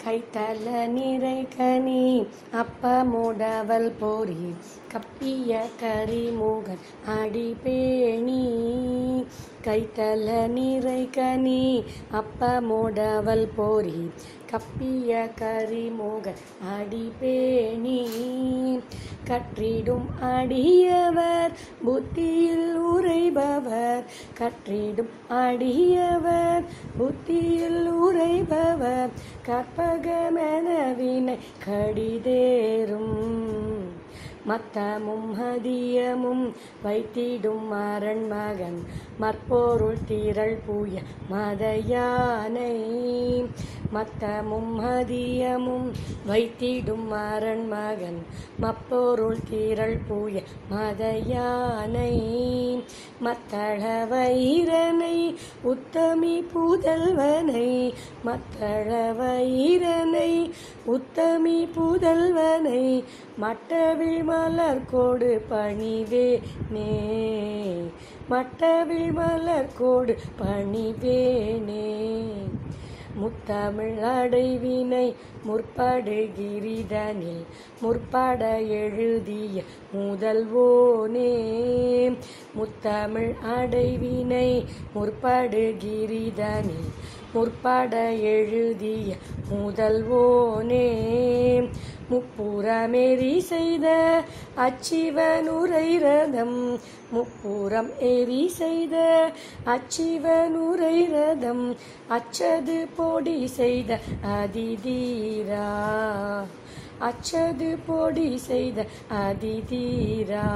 கைத்தல நிறை கனி அப்பமுடவல் போரி கப்பிய கரிமுகன் அடிபேணி கைத்தல நிறை கனி அப்பமுடவல் போரி கப்பிய கரிமுகன் அடிபேணி கற்றிடும் அடியவர் புத்தியில் உரைபவர் கற்றிடும் அடியவர் புத்தியில் உரைபவர் கற்பகமெனவினை கடிதேறும் மத்தமும் மதியமும் வைத்திடும் மரண் மகன் மற்பொருள் திரள் பூய மதயானை மத்தமும் மதியமும் வைத்திடும் மரண் மகன் மப்பொருள் திரள் பூய மதயானை மத்தள வைரனை உத்தமி புதல்வனை மத்தள வைரனை உத்தமி புதல்வனை மட்டவிழ் மலர் கோடு பணிவே நே மட்டவிழ் மலர் கோடு பணிவேனே முத்தமிழ் அடைவினை முற்படுகிரிதனில் முற்பட எழுதிய முதல்வோனே முத்தமிழ் அடைவினை முற்படுகிரிதனில் முற்பட எழுதிய முதல்வோனே முப்புறமெறி செய்த அச்சிவனுரை ரதம் முப்புறம் எரி செய்த அச்சிவனுரை ரதம் அச்சது பொடி செய்த அதிதீரா அச்சது பொடி செய்த அதிதீரா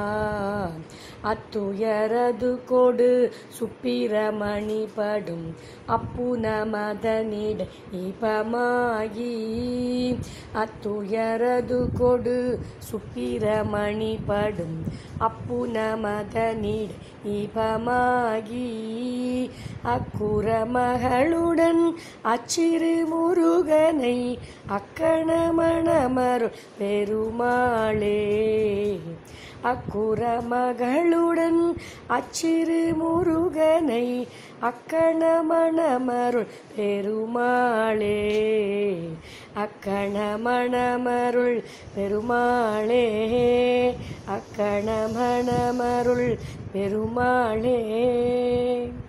அத்துயரது கொடு சுப்பிரமணி படும் அப்புன மதனிட இபமாயி அத்துயரது கொடு சுப்பிரமணி படும் அப்புன மதனிட இபமாகி அக்குற மகளுடன் அச்சிறு முருகனை அக்கண மணமரு பெருமாளே அக்குற மகளுடன் அச்சிறு முருகனை அக்கண மணமருள் பெருமாளே அக்கண மணமருள் பெருமாளே அக்கண மணமருள் பெருமாளே